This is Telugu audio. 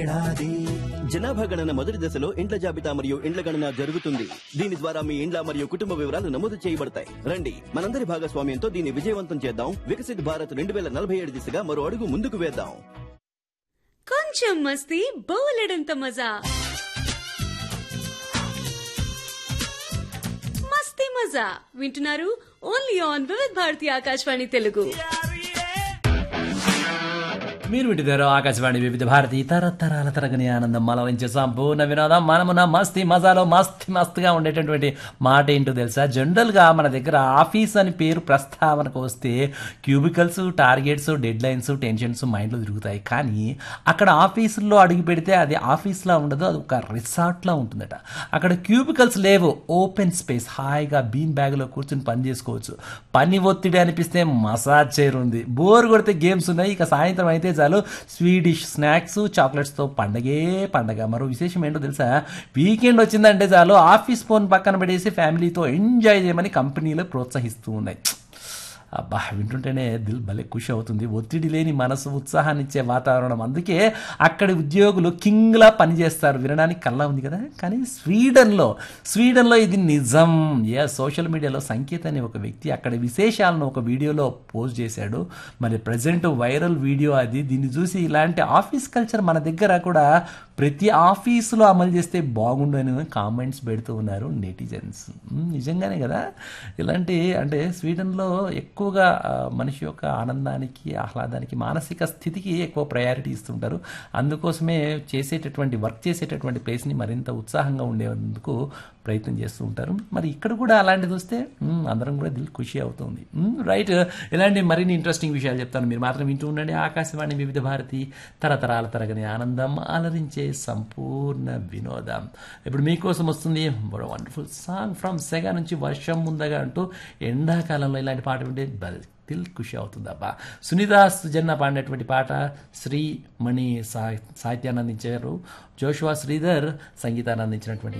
జనాభా గణన మొదటి దశలో ఇండ్ల జాబితా మరియు ఇండ్ల గణన జరుగుతుంది దీని ద్వారా మీ ఇండ్ల మరియు కుటుంబ వివరాలు నమోదు చేయబడతాయి రండి మనందరి భాగస్వామ్యంతో దీన్ని విజయవంతం చేద్దాం వికసిత్ భారత్ రెండు వేల నలభై ఏడు దిశగా మరో అడుగు ముందుకు వేద్దాం కొంచెం మస్తీ బోలెడంత మజా మస్తీ మజా వింటున్నారు ఓన్లీ ఆన్ వివిధ్ భారతి ఆకాశవాణి తెలుగు మీరు వింటున్నారు ఆకాశవాణి వివిధ భారతి తరతరాల తరగని ఆనందం మలవించే సంపూర్ణ వినోదం మనమున మస్తీ మజాలో మస్తీ మస్తుగా ఉండేటటువంటి మాట ఏంటో తెలుసా జనరల్గా మన దగ్గర ఆఫీస్ అని పేరు ప్రస్తావనకు వస్తే cubicles targets deadlines tensions మైండ్లో తిరుగుతాయి కానీ అక్కడ ఆఫీసుల్లో అడుగు పెడితే అది ఆఫీస్లా ఉండదు అది ఒక రిసార్ట్లా ఉంటుందట అక్కడ క్యూబికల్స్ లేవు ఓపెన్ స్పేస్ హాయిగా బీన్ బ్యాగ్లో కూర్చుని పని చేసుకోవచ్చు పని ఒత్తిడి అనిపిస్తే మసాజ్ చైర్ ఉంది బోర్ కొడితే గేమ్స్ ఉన్నాయి ఇక సాయంత్రం అయితే చాలు స్వీడిష్ స్నాక్స్ చాక్లెట్స్తో పండగే పండగ మరో విశేషం ఏంటో తెలుసా వీకెండ్ వచ్చిందంటే చాలు ఆఫీస్ ఫోన్ పక్కన పెట్టేసి ఫ్యామిలీతో ఎంజాయ్ చేయమని కంపెనీలు ప్రోత్సహిస్తూ ఉన్నాయి అబ్బా వింటుంటేనే దిల్ భలే ఖుషి అవుతుంది ఒత్తిడి లేని మనసు ఉత్సాహాన్ని ఇచ్చే వాతావరణం అందుకే అక్కడి ఉద్యోగులు కింగ్లా పనిచేస్తారు వినడానికి కల్లా ఉంది కదా కానీ స్వీడన్లో స్వీడన్లో ఇది నిజం ఏ సోషల్ మీడియాలో సంకేత్ అనే ఒక వ్యక్తి అక్కడ విశేషాలను ఒక వీడియోలో పోస్ట్ చేశాడు మరి ప్రజెంట్ వైరల్ వీడియో అది దీన్ని చూసి ఇలాంటి ఆఫీస్ కల్చర్ మన దగ్గర కూడా ప్రతి ఆఫీసులో అమలు చేస్తే బాగుండు అని కామెంట్స్ పెడుతూ ఉన్నారు నెటిజన్స్ మ్, నిజంగానే కదా ఇలాంటి అంటే స్వీడన్లో ఎక్కువగా ఆ, మనిషి యొక్క ఆనందానికి ఆహ్లాదానికి మానసిక స్థితికి ఎక్కువ ప్రయారిటీ ఇస్తుంటారు అందుకోసమే చేసేటటువంటి వర్క్ చేసేటటువంటి ప్లేస్ని మరింత ఉత్సాహంగా ఉండేందుకు ప్రయత్నం చేస్తూ ఉంటారు మరి ఇక్కడ కూడా అలాంటిది వస్తే మ్, అందరం కూడా దిల్ ఖుషి అవుతుంది మ్, రైట్ ఇలాంటి మరిన్ని ఇంట్రెస్టింగ్ విషయాలు చెప్తాను మీరు మాత్రం వింటూ ఉండండి ఆకాశవాణి వివిధ భారతి తరతరాల తరగని ఆనందం అలరించే సంపూర్ణ వినోదం ఇప్పుడు మీకోసం వస్తుంది వండర్ఫుల్ సాంగ్ ఫ్రమ్ సెగా నుంచి వర్షం ముందగా అంటూ ఎండాకాలంలో ఇలాంటి పాట వింటే బల్ దిల్ ఖుషి అవుతుంది అబ్బా సునీత సుజన్న పాడినటువంటి పాట శ్రీ మణి సా సాహిత్యాన్ని అందించారు జోషువా శ్రీధర్ సంగీతాన్ని అందించినటువంటి